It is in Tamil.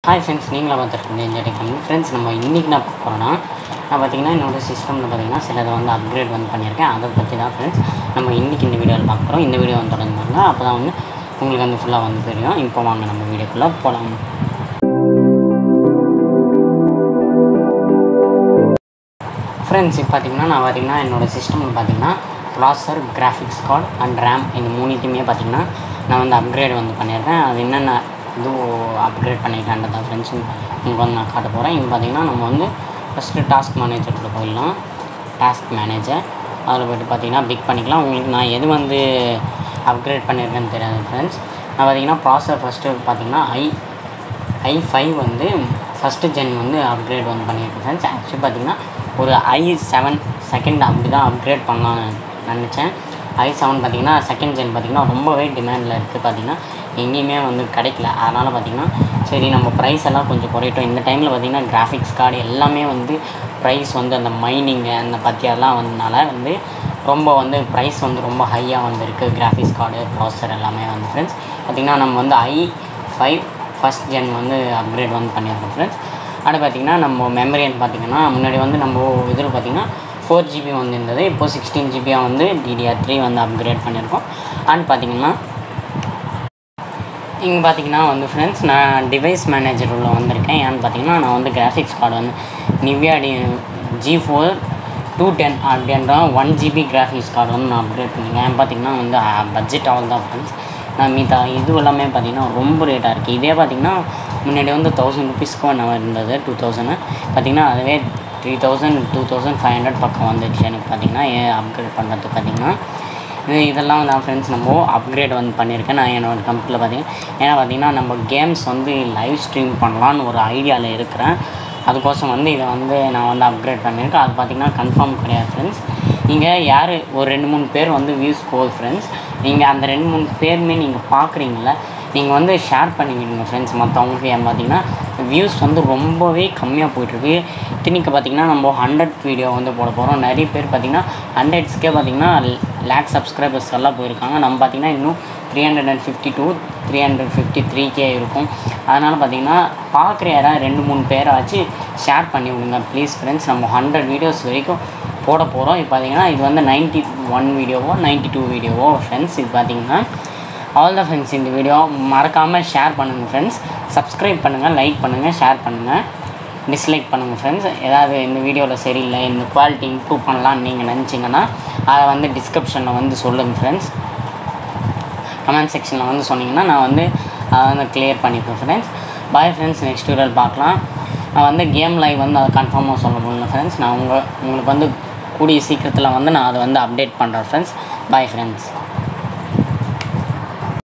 ஹாய் ஃப்ரெண்ட்ஸ் நீங்களா பார்த்துருக்கீங்க இந்த டெக்னிக் ஃப்ரெண்ட்ஸ் நம்ம இன்றைக்கி நான் பார்க்க போகிறோன்னா நான் பார்த்தீங்கன்னா என்னோட சிஸ்டமில் பார்த்தீங்கன்னா சிலதை வந்து அப்கிரேட் வந்து பண்ணியிருக்கேன் அதை பற்றி தான் ஃப்ரெண்ட்ஸ் நம்ம இன்றைக்கி இந்த வீடியோவில் பார்க்க போகிறோம் இந்த வீடியோ வந்து தொடர்ந்து பாருங்க அப்போ தான் வந்து உங்களுக்கு வந்து ஃபுல்லாக வந்து தெரியும் இப்போ வாங்க நம்ம வீடியோக்குள்ளே போகலாம் ஃப்ரெண்ட்ஸ் இப்போ பார்த்தீங்கன்னா நான் பார்த்தீங்கன்னா என்னோடய சிஸ்டமில் பார்த்தீங்கன்னா ப்ராசர் கிராஃபிக்ஸ் கார்டு அண்ட் ரேம் இந்த மூணுத்தையுமே பார்த்தீங்கன்னா நான் வந்து அப்கிரேட் வந்து பண்ணியிருக்கேன் அது என்னென்ன இது அப்கிரேட் பண்ணியிருக்கேன்றதை ஃப்ரெண்ட்ஸ் உங்களுக்கு வந்து நான் காட்ட போகிறேன் இங்கே பார்த்தீங்கன்னா நம்ம வந்து ஃபஸ்ட்டு டாஸ்க் மேனேஜருக்குள்ள போயிடலாம் டாஸ்க் மேனேஜர் அதில் போய்ட்டு பார்த்தீங்கன்னா பிக் பண்ணிக்கலாம் உங்களுக்கு நான் எது வந்து அப்கிரேட் பண்ணியிருக்கேன்னு தெரியாது ஃப்ரெண்ட்ஸ் நான் பார்த்தீங்கன்னா ப்ராசர் ஃபஸ்ட்டு பார்த்தீங்கன்னா ஐ ஐ ஃபைவ் வந்து ஃபஸ்ட்டு ஜென் வந்து அப்கிரேட் வந்து பண்ணியிருக்கேன் ஃப்ரெண்ட்ஸ் ஆக்சுவலி பார்த்தீங்கன்னா ஒரு ஐ செவன் செகண்ட் அப்படி தான் அப்கிரேட் பண்ணலான்னு நினச்சேன் ஐ செவன் பார்த்தீங்கன்னா செகண்ட் ஜென் பார்த்தீங்கன்னா ரொம்பவே டிமாண்டில் இருக்குது பார்த்தீங்கன்னா எங்கேயுமே வந்து கிடைக்கல அதனால் பார்த்தீங்கன்னா சரி நம்ம ப்ரைஸ் எல்லாம் கொஞ்சம் குறையட்டும் இந்த டைமில் பார்த்தீங்கன்னா கிராஃபிக்ஸ் கார்டு எல்லாமே வந்து ப்ரைஸ் வந்து அந்த மைனிங்கு அந்த பற்றியெல்லாம் வந்தனால வந்து ரொம்ப வந்து ப்ரைஸ் வந்து ரொம்ப ஹையாக வந்து இருக்குது கிராஃபிக்ஸ் கார்டு ப்ராசர் எல்லாமே வந்து ஃப்ரெண்ட்ஸ் பார்த்திங்கன்னா நம்ம வந்து ஐ ஃபைவ் ஃபஸ்ட் ஜென் வந்து அப்கிரேட் வந்து பண்ணியிருக்கோம் ஃப்ரெண்ட்ஸ் அடுத்து பார்த்திங்கன்னா நம்ம மெமரின்னு பார்த்திங்கன்னா முன்னாடி வந்து நம்ம இதில் பார்த்திங்கன்னா ஃபோர் ஜிபி வந்து இருந்தது இப்போது சிக்ஸ்டீன் ஜிபியாக வந்து டிடிஆர் த்ரீ வந்து அப்கிரேட் பண்ணியிருக்கோம் அண்ட் பார்த்திங்கன்னா இங்கே பார்த்தீங்கன்னா வந்து ஃப்ரெண்ட்ஸ் நான் டிவைஸ் மேனேஜர் உள்ள வந்திருக்கேன் ஏன்னு பார்த்தீங்கன்னா நான் வந்து கிராஃபிக்ஸ் கார்டு வந்து Nvidia D G four two ten அப்படின்ற ஒன் ஜிபி கிராஃபிக்ஸ் கார்டு வந்து நான் அப்கிரேட் பண்ணியிருக்கேன் ஏன் பார்த்தீங்கன்னா வந்து பட்ஜெட் அவ்வளோ தான் ஃப்ரெண்ட்ஸ் நான் மீதா இது எல்லாமே பார்த்தீங்கன்னா ரொம்ப ரேட்டாக இருக்குது இதே பார்த்தீங்கன்னா முன்னாடி வந்து தௌசண்ட் ருபீஸ்க்கு ஒன்று இருந்தது டூ தௌசண்ட் பார்த்தீங்கன்னா அதுவே three thousand two thousand five hundred பக்கம் வந்துடுச்சு எனக்கு பார்த்தீங்கன்னா ஏன் அப்கிரேட் பண்ணுறதுக்கு பார்த்தீங்கன்னா இது இதெல்லாம் தான் ஃப்ரெண்ட்ஸ் நம்ம அப்கிரேட் வந்து பண்ணியிருக்கேன் நான் என்னோடய கம்ப்யூட்டரில் பார்த்தீங்கன்னா ஏன்னா பார்த்தீங்கன்னா நம்ம கேம்ஸ் வந்து லைவ் ஸ்ட்ரீம் பண்ணலான்னு ஒரு ஐடியாவில் இருக்கிறேன் அதுக்கோசம் வந்து இதை வந்து நான் வந்து அப்கிரேட் பண்ணியிருக்கேன் அது பார்த்திங்கன்னா கன்ஃபார்ம் கிடையாது ஃப்ரெண்ட்ஸ் நீங்கள் யார் ஒரு ரெண்டு மூணு பேர் வந்து வியூஸ் போகுது ஃப்ரெண்ட்ஸ் நீங்கள் அந்த ரெண்டு மூணு பேருமே நீங்கள் பார்க்குறீங்கள நீங்கள் வந்து ஷேர் பண்ணிக்கிடுங்க ஃப்ரெண்ட்ஸ் மற்றவங்களுக்கு ஏன் பார்த்தீங்கன்னா வியூஸ் வந்து ரொம்பவே கம்மியாக போயிட்டுருக்கு இத்தனைக்கு பார்த்தீங்கன்னா நம்ம ஹண்ட்ரட் வீடியோ வந்து போட போகிறோம் நிறைய பேர் பார்த்தீங்கன்னா ஹண்ட்ரட்ஸ்க்கே பார்த்தீங்கன்னா லேக் சப்ஸ்கிரைபர்ஸ் எல்லாம் போயிருக்காங்க நம்ம பார்த்தீங்கன்னா இன்னும் three hundred and fifty two three hundred fifty three K இருக்கும் அதனால் பார்த்தீங்கன்னா பார்க்குற யாராவது ரெண்டு மூணு பேராச்சு ஷேர் பண்ணி விடுங்க ப்ளீஸ் ஃப்ரெண்ட்ஸ் நம்ம ஹண்ட்ரட் வீடியோஸ் வரைக்கும் போட போகிறோம் இப்போ பார்த்தீங்கன்னா இது வந்து நைன்ட்டி ஒன் வீடியோவோ நைன்ட்டி டூ வீடியோவோ ஃப்ரெண்ட்ஸ் இது பார்த்தீங்கன்னா ஆல் த ஃப்ரெண்ட்ஸ் இந்த வீடியோ மறக்காமல் ஷேர் பண்ணுங்கள் ஃப்ரெண்ட்ஸ் சப்ஸ்கிரைப் பண்ணுங்கள் லைக் பண்ணுங்கள் ஷேர் பண்ணுங்கள் டிஸ்லைக் பண்ணுங்கள் ஃப்ரெண்ட்ஸ் ஏதாவது இந்த வீடியோவில் சரியில்லை இந்த குவாலிட்டி இம்ப்ரூவ் பண்ணலான்னு நீங்கள் நினச்சிங்கன்னா அதை வந்து டிஸ்கிரிப்ஷனில் வந்து சொல்லுங்கள் ஃப்ரெண்ட்ஸ் கமெண்ட் செக்ஷனில் வந்து சொன்னீங்கன்னா நான் வந்து அதை வந்து கிளியர் பண்ணிப்பேன் ஃப்ரெண்ட்ஸ் பாய் ஃப்ரெண்ட்ஸ் நெக்ஸ்ட் வீடியோவில் பார்க்கலாம் நான் வந்து கேம் லைவ் வந்து அதை கன்ஃபார்மாக சொல்ல முடியல ஃப்ரெண்ட்ஸ் நான் உங்கள் உங்களுக்கு வந்து கூடிய சீக்கிரத்தில் வந்து நான் அதை வந்து அப்டேட் பண்ணுறேன் ஃப்ரெண்ட்ஸ் பாய் ஃப்ரெண்ட்ஸ்